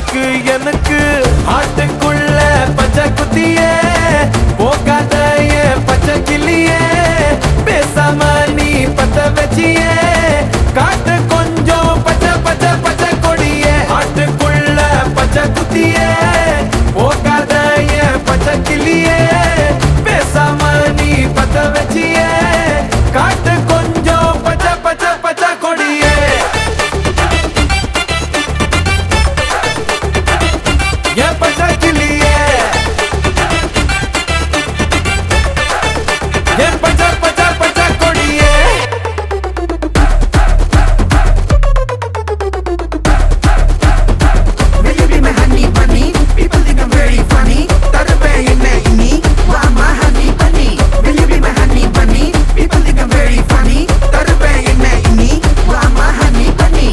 உனக்கு எனக்கு ஆட்டுக்குள்ள பச்சை குத்தியே போகாத என் பச்சை கிளியே பேசாம நீ பத்த வச்சியே காட்டு கொஞ்சம் பச்சை பச்சை பச்சை கொடியே ஆட்டுக்குள்ள பச்சை குத்தியே போகாத என் பச்சை கிளியே பேசாம நீ பத்த வச்சியே காட்டு கொஞ்சம் பச்சை பச்சை பச்சை கொடியே என் பச்சை கிளியே என் பச்சை பச்சை பச்சை கொடியே Will you be my honey bunny? People think I'm very funny. தருவேன் என்ன இனி? வா my honey bunny. Will you be my honey bunny? People think I'm very funny. தருவேன் என்ன இனி? வா my honey bunny.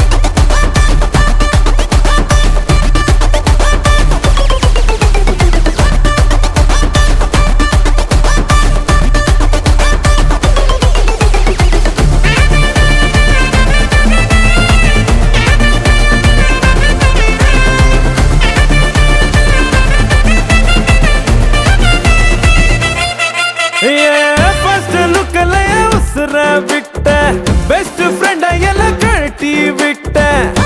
ஃபர்ஸ்ட் லுக்ல உசுர விட்ட பெஸ்ட் ஃப்ரெண்ட எல்லாம் கழட்டி விட்ட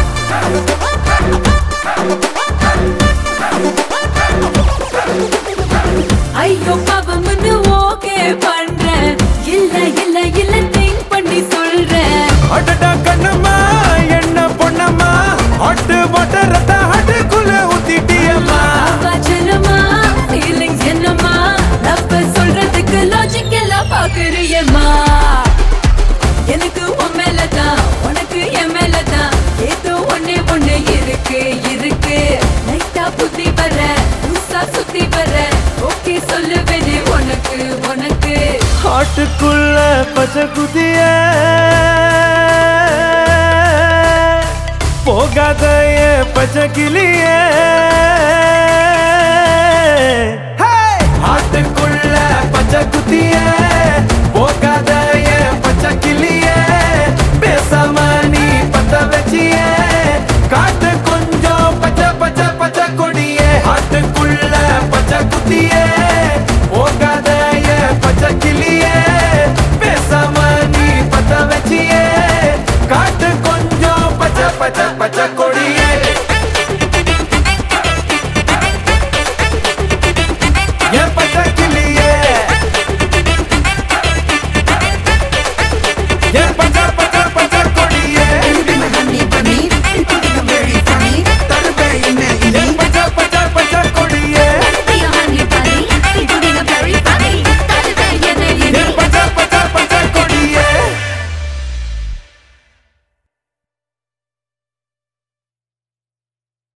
ஐயோ பாவம்னு ஓகே பண்றேன் இல்ல இல்ல இல்ல திங்க் பண்ணி சொல்றேன் அடடா கண்ணம்மா என்ன பொண்ணம்மா ஹாட்டு வாட்டர் ரத்த ஹாட்டுக்குள்ள ஊத்திட்டியம்மா வச்சனமா ஃபீலிங்ஸ் என்னமா லவ் சொல்றதுக்கு லாஜிக் எல்லாம் பாக்குறியம்மா எனக்கு உன் மேலதான் உனக்கு என் மேலதான் ஏதோ ஒண்ணே ஒண்ணு இருக்கு இருக்கு லைட்டா புத்தி வர லூசா சுத்தி வர ஓகே சொல்லுவேனே உனக்கு உனக்கு ஹாட்டுக்குள்ள பச்சை குதிய போகாத என் பச்சை கிளியே ஹாட்டுக்குள்ள பச்சை குத்திய